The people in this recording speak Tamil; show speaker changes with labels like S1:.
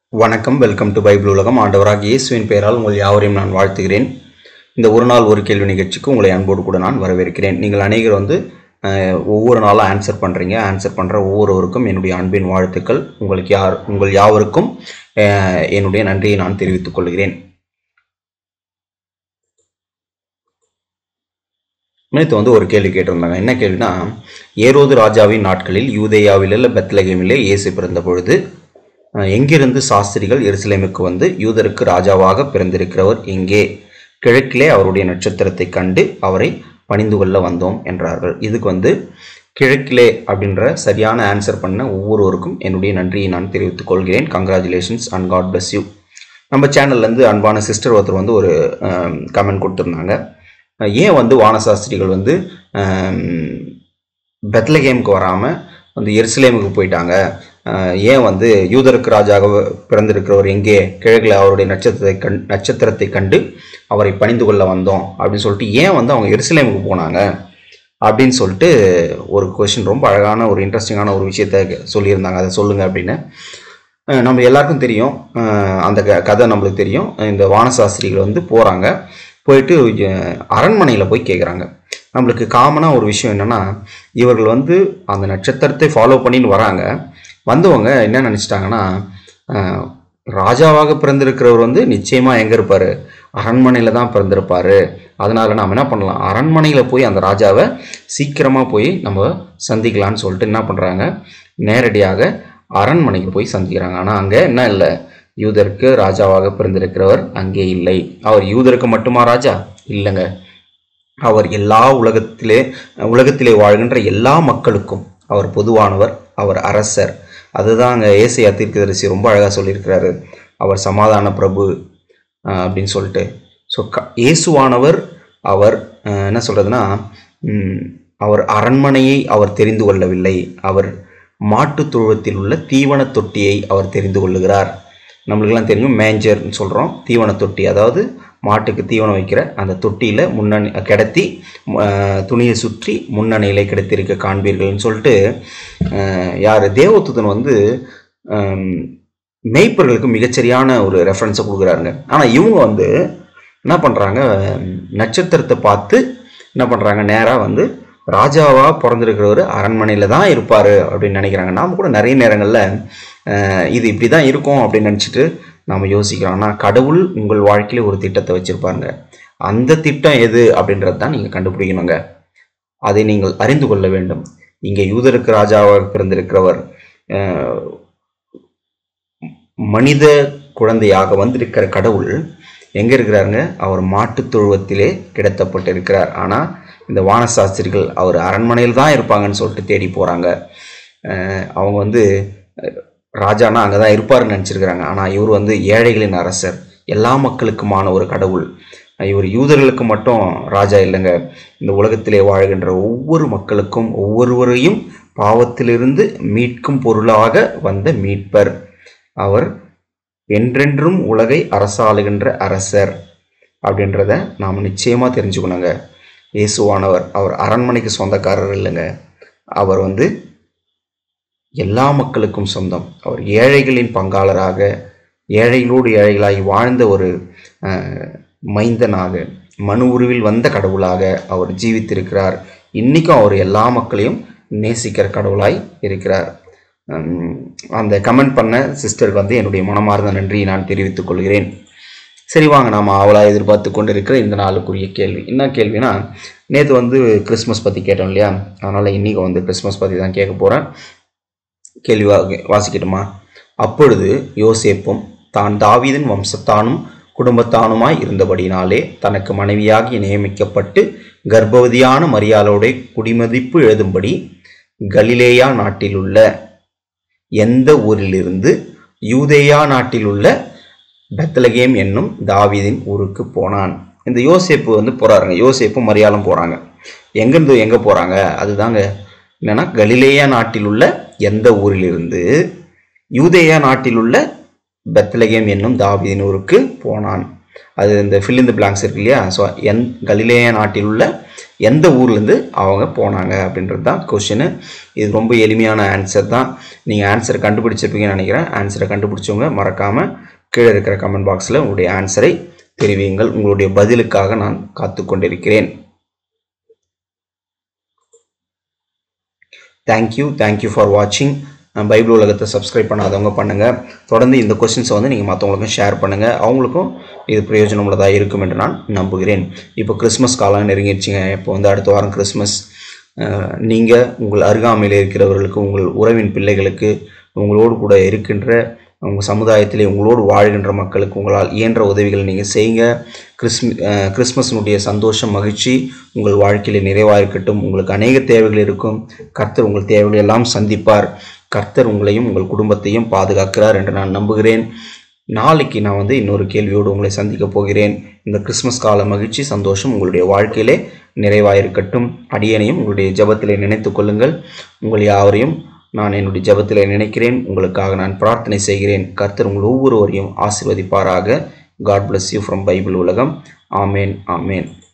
S1: வணக்கம் வெல்கம் டு பைபிள் உலகம் ஆண்டவராக இயேசுவின் பெயரால் உங்கள் யாவரையும் நான் வாழ்த்துகிறேன் இந்த ஒரு நாள் ஒரு கேள்வி நிகழ்ச்சிக்கு உங்களை அன்போடு கூட நான் வரவேற்கிறேன் நீங்கள் அநேகர் வந்து அஹ், ஒவ்வொரு நாளும் ஆன்சர் பண்ணுறீங்க ஆன்சர் பண்ணுற ஒவ்வொருவருக்கும் என்னுடைய அன்பின் வாழ்த்துக்கள் உங்களுக்கு யார் உங்கள் யாவருக்கும் அஹ், என்னுடைய நன்றியை நான் தெரிவித்துக் கொள்கிறேன் நேற்று வந்து ஒரு கேள்வி கேட்டிருந்தாங்க என்ன கேள்வினா ஏரோது ராஜாவின் நாட்களில் யூதேயாவிலுள்ள பெத்லகேமிலே இயேசு பிறந்த பொழுது அஹ், எங்கிருந்து சாஸ்திரிகள் எருசலேமுக்கு வந்து யூதருக்கு ராஜாவாக பிறந்திருக்கிறவர் எங்கே கிழக்கிலே அவருடைய நட்சத்திரத்தை கண்டு அவரை பணிந்து கொள்ள வந்தோம் என்றார்கள் இதுக்கு வந்து கிழக்கிலே அப்படின்ற சரியான ஆன்சர் பண்ண ஒவ்வொருவருக்கும் என்னுடைய நன்றியை நான் தெரிவித்துக் கொள்கிறேன் congratulations and God bless you நம்ம சேனல்லேருந்து அன்பான சிஸ்டர் ஒருத்தர் வந்து ஒரு கமெண்ட் கொடுத்துருந்தாங்க அஹ் ஏன் வந்து வானசாஸ்திரிகள் வந்து பெத்லகேமுக்கு வராமல் வந்து எருசலேமுக்கு போயிட்டாங்க அஹ் ஏன் வந்து யூதருக்கு ராஜாக பிறந்திருக்கிறவர் எங்கே கிழக்கில் அவருடைய நட்சத்திரத்தை கண் நட்சத்திரத்தை கண்டு அவரை பணிந்து கொள்ள வந்தோம் அப்படின்னு சொல்லிட்டு ஏன் வந்து அவங்க எருசலேமுக்கு போனாங்க அப்படின்னு சொல்லிட்டு ஒரு கொஷின் ரொம்ப அழகான ஒரு இன்ட்ரெஸ்டிங்கான ஒரு விஷயத்த சொல்லியிருந்தாங்க அதை சொல்லுங்க அப்படின்னு அஹ் நம்ம எல்லாருக்கும் தெரியும் அஹ் அந்த க கதை நம்மளுக்கு தெரியும் இந்த வானசாஸ்திரிகள் வந்து போகிறாங்க போயிட்டு அரண்மனையில் போய் கேட்குறாங்க நம்மளுக்கு காமனாக ஒரு விஷயம் என்னென்னா இவர்கள் வந்து அந்த நட்சத்திரத்தை ஃபாலோ பண்ணின்னு வராங்க வந்தவங்க என்ன நினச்சிட்டாங்கன்னா அஹ், ராஜாவாக பிறந்திருக்கிறவர் வந்து நிச்சயமாக எங்கே இருப்பார் அரண்மனையில் தான் பிறந்திருப்பார் அதனால் நாம் என்ன பண்ணலாம் அரண்மனையில் போய் அந்த ராஜாவை சீக்கிரமாக போய் நம்ம சந்திக்கலாம்னு சொல்லிட்டு என்ன பண்ணுறாங்க நேரடியாக அரண்மனைக்கு போய் சந்திக்கிறாங்க ஆனால் அங்கே என்ன இல்லை யூதருக்கு ராஜாவாக பிறந்திருக்கிறவர் அங்கே இல்லை அவர் யூதருக்கு மட்டுமா ராஜா இல்லைங்க அவர் எல்லா உலகத்திலே உலகத்திலே வாழ்கின்ற எல்லா மக்களுக்கும் அவர் பொதுவானவர் அவர் அரசர் அதுதான் அங்கே ஏசையா தீர்க்கதரிசி ரொம்ப அழகாக சொல்லியிருக்கிறாரு அவர் சமாதான பிரபு அஹ், அப்படின்னு சொல்லிட்டு ஸோ க இயேசுவானவர் அவர் அஹ், என்ன சொல்கிறதுனா அவர் அரண்மனையை அவர் தெரிந்து கொள்ளவில்லை அவர் மாட்டுத் தொழுவத்தில் உள்ள தீவன தொட்டியை அவர் தெரிந்து கொள்ளுகிறார் நம்மளுக்கெல்லாம் தெரியும் மேஞ்சர்னு சொல்கிறோம் தீவன தொட்டி அதாவது மாட்டுக்கு தீவனம் வைக்கிற அந்த தொட்டியில் முன்னணி கிடத்தி அஹ், துணியை சுற்றி முன்னணியிலே கிடத்திருக்க காண்பீர்கள்னு சொல்லிட்டு அஹ், யார் தேவதூதன் வந்து அஹ், மேய்ப்பர்களுக்கு மிகச்சரியான ஒரு ரெஃபரன்ஸை கொடுக்குறாருங்க ஆனால் இவங்க வந்து என்ன பண்ணுறாங்க நட்சத்திரத்தை பார்த்து என்ன பண்ணுறாங்க நேராக வந்து ராஜாவாக பிறந்திருக்கிறவர் அரண்மனையில் தான் இருப்பார் அப்படின்னு நினைக்கிறாங்க நாம் கூட நிறைய நேரங்களில் அஹ், இது இப்படி தான் இருக்கும் அப்படின்னு நினச்சிட்டு நாம் யோசிக்கிறோம் ஆனால் கடவுள் உங்கள் வாழ்க்கையில் ஒரு திட்டத்தை வச்சுருப்பாருங்க அந்த திட்டம் எது அப்படின்றது தான் நீங்கள் கண்டுபிடிக்கணுங்க அதை நீங்கள் அறிந்து கொள்ள வேண்டும் இங்கே யூதருக்கு ராஜாவாக பிறந்திருக்கிறவர் அஹ், மனித குழந்தையாக வந்திருக்கிற கடவுள் எங்கே இருக்கிறாருங்க அவர் மாட்டுத் தொழுவத்திலே கிடத்தப்பட்டிருக்கிறார் ஆனால் இந்த வானசாஸ்திரிகள் அவர் அரண்மனையில் தான் இருப்பாங்கன்னு சொல்லிட்டு தேடி போகிறாங்க அவங்க வந்து அஹ், ராஜானா அங்கே தான் இருப்பாருன்னு நினச்சிருக்கிறாங்க ஆனால் இவர் வந்து ஏழைகளின் அரசர் எல்லா மக்களுக்குமான ஒரு கடவுள் இவர் யூதர்களுக்கு மட்டும் ராஜா இல்லைங்க இந்த உலகத்திலே வாழ்கின்ற ஒவ்வொரு மக்களுக்கும் ஒவ்வொருவரையும் பாவத்திலிருந்து மீட்கும் பொருளாக வந்த மீட்பர் அவர் என்றென்றும் உலகை அரசாளுகின்ற அரசர் அப்படின்றத நாம் நிச்சயமாக தெரிஞ்சுக்கணுங்க இயேசுவானவர் அவர் அரண்மனைக்கு சொந்தக்காரர் இல்லைங்க அவர் வந்து எல்லா மக்களுக்கும் சொந்தம் அவர் ஏழைகளின் பங்காளராக ஏழைகளோடு ஏழைகளாகி வாழ்ந்த ஒரு அஹ், மைந்தனாக மனு உருவில் வந்த கடவுளாக அவர் ஜீவித்திருக்கிறார் இன்றைக்கும் அவர் எல்லா மக்களையும் நேசிக்கிற கடவுளாய் இருக்கிறார் உம், அந்த கமெண்ட் பண்ண சிஸ்டருக்கு வந்து என்னுடைய மனமார்ந்த நன்றியை நான் தெரிவித்துக் கொள்கிறேன் சரி வாங்க நாம் அவளாக எதிர்பார்த்து கொண்டு இருக்கிற இந்த நாளுக்குரிய கேள்வி என்ன கேள்வினா நேற்று வந்து கிறிஸ்மஸ் பற்றி கேட்டோம் இல்லையா அதனால் இன்றைக்கி வந்து கிறிஸ்மஸ் பற்றி தான் கேட்க போகிறேன் கேள்வி வா- வாசிக்கட்டுமா அப்பொழுது யோசேப்பும் தான் தாவீதின் வம்சத்தானும் குடும்பத்தானுமாய் இருந்தபடினாலே தனக்கு மனைவியாகி நியமிக்கப்பட்டு கர்ப்பவதியான மரியாளோட குடிமதிப்பு எழுதும்படி கலிலேயா நாட்டிலுள்ள எந்த ஊரிலிருந்து யூதேயா நாட்டிலுள்ள பெத்லகேம் என்னும் தாவீதின் ஊருக்கு போனான் இந்த யோசேப்பு வந்து போறாருங்க யோசேப்பும் மரியாளும் போறாங்க எங்கேருந்து எங்கே போறாங்க அதுதாங்க என்னன்னா கலிலேயா நாட்டில் உள்ள எந்த ஊரிலிருந்து யூதேயா நாட்டில் உள்ள பெத்லகேம் என்னும் தாவீதின் ஊருக்கு போனான் அது இந்த fill in the blanks இருக்கு இல்லையா ஸோ என் கலிலேயா நாட்டில் உள்ள எந்த ஊர்லேருந்து அவங்க போனாங்க அப்படின்றது தான் கொஷினு இது ரொம்ப எளிமையான ஆன்சர் தான் நீங்கள் ஆன்சரை கண்டுபிடிச்சிருப்பீங்கன்னு நினைக்கிறேன் ஆன்சரை கண்டுபிடிச்சவங்க மறக்காமல் கீழே இருக்கிற கமெண்ட் பாக்ஸில் உங்களுடைய ஆன்சரை தெரிவியுங்கள் உங்களுடைய பதிலுக்காக நான் காத்து கொண்டிருக்கிறேன் தேங்க்யூ தேங்க்யூ ஃபார் வாட்சிங் பைபிள் உலகத்தை சப்ஸ்கிரைப் பண்ணாதவங்க பண்ணுங்கள் தொடர்ந்து இந்த கொஸ்டின்ஸை வந்து நீங்கள் மற்றவங்களுக்கும் ஷேர் பண்ணுங்கள் அவங்களுக்கும் இது பிரயோஜனமுள்ளதாக இருக்கும் என்று நான் நம்புகிறேன் இப்போ கிறிஸ்மஸ் காலம் நெருங்கிடுச்சிங்க இப்போ வந்து அடுத்த வாரம் கிறிஸ்மஸ் நீங்கள் உங்கள் அருகாமையில் இருக்கிறவர்களுக்கு உங்கள் உறவின் பிள்ளைகளுக்கு உங்களோடு கூட இருக்கின்ற உங்கள் சமுதாயத்திலே உங்களோடு வாழ்கின்ற மக்களுக்கு உங்களால் இயன்ற உதவிகளை நீங்கள் செய்யுங்க கிறிஸ்மி கிறிஸ்மஸினுடைய சந்தோஷம் மகிழ்ச்சி உங்கள் வாழ்க்கையில நிறைவாக இருக்கட்டும் உங்களுக்கு அநேக தேவைகள் இருக்கும் கர்த்தர் உங்கள் தேவைகளை எல்லாம் சந்திப்பார் கர்த்தர் உங்களையும் உங்கள் குடும்பத்தையும் பாதுகாக்கிறார் என்று நான் நம்புகிறேன் நாளைக்கு நான் வந்து இன்னொரு கேள்வியோடு உங்களை சந்திக்க போகிறேன் இந்த கிறிஸ்மஸ் கால மகிழ்ச்சி சந்தோஷம் உங்களுடைய வாழ்க்கையிலே நிறைவாயிருக்கட்டும் அடியனையும் உங்களுடைய ஜபத்திலே நினைத்து கொள்ளுங்கள் உங்கள் யாவரையும் நான் என்னுடைய ஜபத்திலே நினைக்கிறேன் உங்களுக்காக நான் பிரார்த்தனை செய்கிறேன் கர்த்தர் உங்கள் ஒவ்வொருவரையும் ஆசிர்வதிப்பாராக God bless you from Bible உலகம் ஆமேன் ஆமேன்